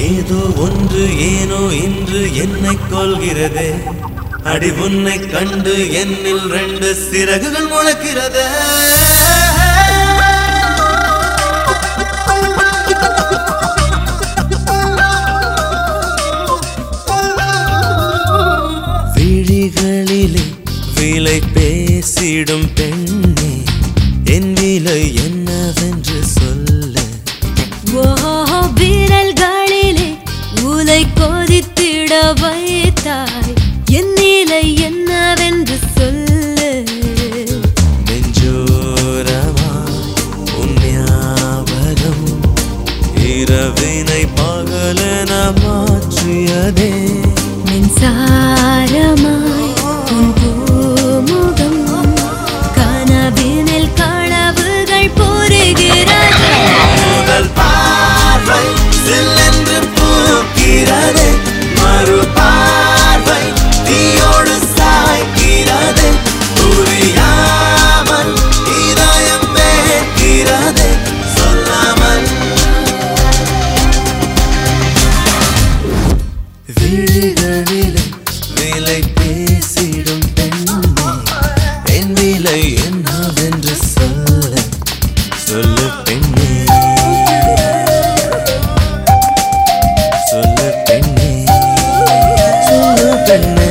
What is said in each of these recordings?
ஏதோ ஒன்று ஏனோ இன்று என்னை கொள்கிறதே அடி உன்னை கண்டு என்னில் ரெண்டு சிறகுகள் முளைக்கிறதே விழிகளிலே விலை பேசிடும் பெண்ணே என் விலை என்னவென்று சொல்ல ஓ விரல்களிலே உலை கொதித்திட வைத்தாய் என் நிலை என்னவென்று சொல்லு நெஞ்சோரமாய் உன் ஞாபகம் இரவினை பகலென மாற்றியதே மின்சாரமாய் உன் பூமுகம் கனவினில் களவுகள் புரிகிறது முதல் பார்வை சில்லென்று பூக்கிறதே மறு பார்வை தீயோடு சாய்க்கிறதே புரியாமல் இதயம் வேகிறதே சொல்லாமல் விழிகளிலே விலை பேசிடும் பெண்ணே என் விலை என்னவென்று சொல்ல சொல்லு பெண்ணே சொல்லு பெண்ணே சொல்லு பெண்ணே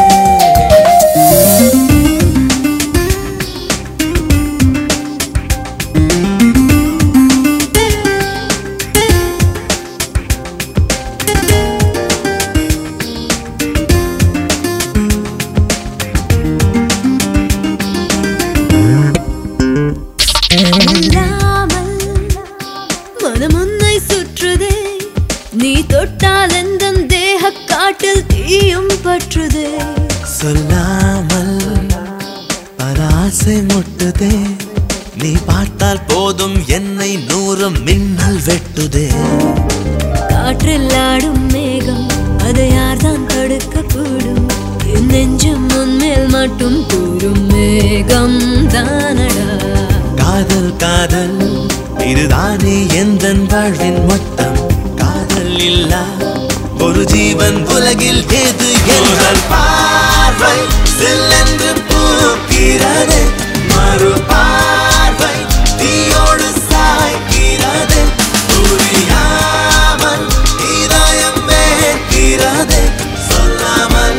இல்லாமல் மனம் உன்னை சுற்றுதே நீ தொட்டால் எந்த தேக காட்டில் தீயும் பற்றுதே சொல்லாமல் பல ஆசை முட்டுதே நீ பார்த்தால் போதும் என்னை நூறு மின்னல் வெட்டுதே காற்றில் ஆடும் மேகம் அதை யார்தான் தடுக்க கூடும் என் நெஞ்சம் உன்மேல் மட்டும் கூறும் மேகம் தானடா காதல் காதல் இதுதானே எந்த வாழ்வின் மொத்தம் காதல் இல்லா ஒரு ஜீவன் உலகில் ஏது என்றால் பார்வை சில்லென்று பூக்கிறதே மறு பார்வை தீயோடு சாய்க்கிறதே புரியாமல் இதயம் வேகிறதே சொல்லாமல்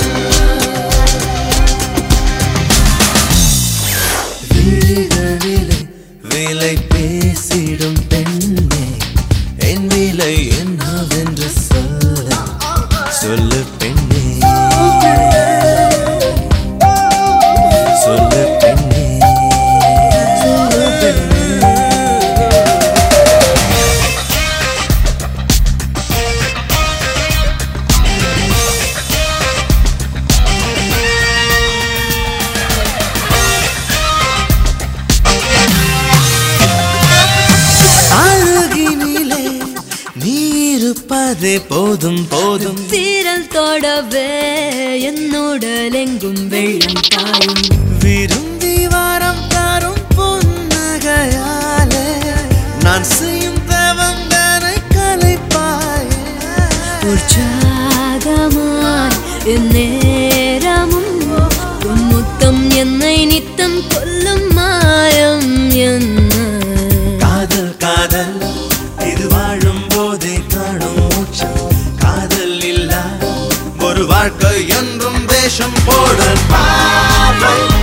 விழிகளிலே விலை பேசிடும் பெண்ணே என் விலை என்னவென்று சொல்ல சொல்லு பெண்ணே சொல்லு பெண்ணே சொல்லு பெண்ணே அழகினிலே நீ இருப்பதே போதும் போதும் சீரல் தொடவே என்னுடல் எங்கும் வெள்ளம் தாயும் விரும்பி வாரம் தரும் பொன்னகையாலே நான் செய்யும் தவந்தனை கலைப்பாயே உற்சாகமாய் என் நேரமும் உன் முத்தம் என்னை நித்தம் கொல்லும் மாயம் என்ன காதல் காதல் இது வாழும் போதே காணும் மூச்சம் காதல் இல்லா ஒரு வாழ்க்கை என்றும் வேஷம் போட பார்வை